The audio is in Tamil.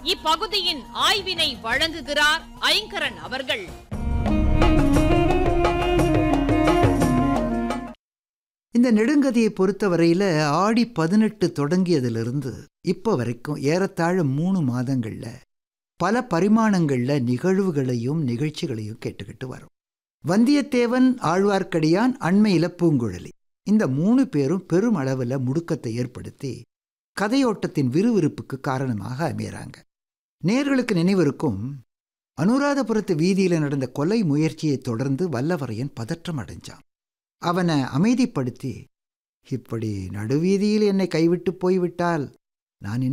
இப்பகுதியின் ஆய்வினை வழங்குகிறார் ஐங்கரன் அவர்கள் இந்த நெடுங்கதையை பொறுத்தவரையில் ஆடி பதினெட்டு தொடங்கியதிலிருந்து இப்போ வரைக்கும் ஏறத்தாழ மூணு மாதங்கள்ல பல பரிமாணங்கள்ல நிகழ்வுகளையும் நிகழ்ச்சிகளையும் கேட்டுக்கிட்டு வரோம் வந்தியத்தேவன் ஆழ்வார்க்கடியான் அண்மையில பூங்குழலி இந்த மூணு பேரும் பெரும் அளவில் முடுக்கத்தை ஏற்படுத்தி கதையோட்டத்தின் விறுவிறுப்புக்கு காரணமாக அமையறாங்க நேர்களுக்கு நினைவிருக்கும் அனுராதபுரத்து வீதியில நடந்த கொலை முயற்சியை தொடர்ந்து வல்லவரையன் பதற்றம் அடைஞ்சான் அவனை அமைதிப்படுத்தி இப்படி நடுவீதியில் என்னை கைவிட்டு போய்விட்டால் நான்